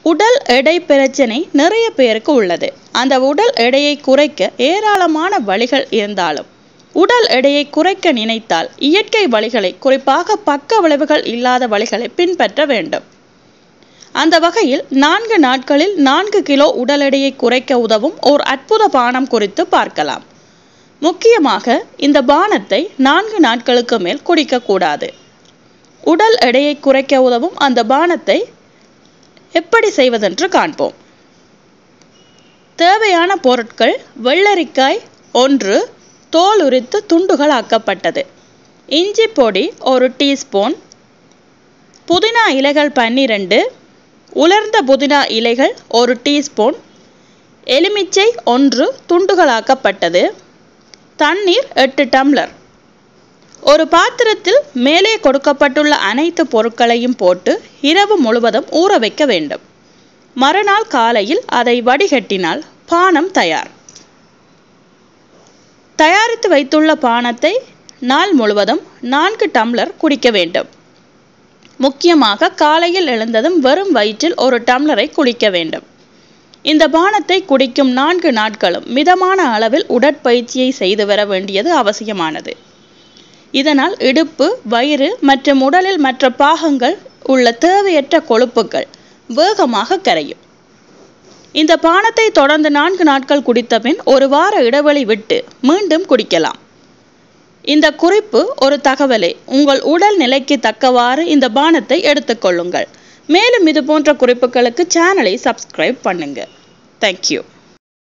உடல் எடை பிரச்சனை நிறைய பேருக்கு உள்ளது அந்த உடல் எடையை குறைக்க ஏராளமான வழிகள் இருந்தாலும் உடல் எடையை குறைக்க நினைத்தால் இயற்கை வழிகளை குறிப்பாக பக்க விளைவுகள் இல்லாத வழிகளை பின்பற்ற வேண்டும் அந்த வகையில் நான்கு நாட்களில் நான்கு கிலோ உடல் எடையை குறைக்க உதவும் ஓர் அற்புத பானம் குறித்து பார்க்கலாம் முக்கியமாக இந்த பானத்தை நான்கு நாட்களுக்கு மேல் குடிக்கக்கூடாது உடல் எடையை குறைக்க உதவும் அந்த பானத்தை எப்படி செய்வதென்று காண்போம் தேவையான பொருட்கள் வெள்ளரிக்காய் ஒன்று தோல் உரித்து துண்டுகள் ஆக்கப்பட்டது இஞ்சி பொடி ஒரு டீஸ்பூன் புதினா இலைகள் பன்னிரண்டு உலர்ந்த புதினா இலைகள் ஒரு டீஸ்பூன் எலுமிச்சை ஒன்று துண்டுகளாக்கப்பட்டது தண்ணீர் எட்டு டம்ளர் ஒரு பாத்திரத்தில் மேலே கொடுக்கப்பட்டுள்ள அனைத்து பொருட்களையும் போட்டு இரவு முழுவதும் ஊற வைக்க வேண்டும் மறுநாள் காலையில் அதை வடிகட்டினால் பானம் தயார் தயாரித்து வைத்துள்ள பானத்தை நாள் முழுவதும் நான்கு டம்ளர் குடிக்க வேண்டும் முக்கியமாக காலையில் எழுந்ததும் வெறும் வயிற்றில் ஒரு டம்ளரை குடிக்க வேண்டும் இந்த பானத்தை குடிக்கும் நான்கு நாட்களும் மிதமான அளவில் உடற்பயிற்சியை செய்து வர வேண்டியது அவசியமானது இதனால் இடுப்பு வயிறு மற்றும் உடலில் மற்ற பாகங்கள் உள்ள தேவையற்ற கொழுப்புகள் வேகமாக கரையும் இந்த பானத்தை தொடர்ந்து நான்கு நாட்கள் குடித்த பின் ஒரு வார இடைவெளி விட்டு மீண்டும் குடிக்கலாம் இந்த குறிப்பு ஒரு தகவலே உங்கள் உடல் நிலைக்கு தக்கவாறு இந்த பானத்தை எடுத்துக்கொள்ளுங்கள் மேலும் இது போன்ற குறிப்புகளுக்கு சேனலை சப்ஸ்கிரைப் பண்ணுங்க தேங்க்யூ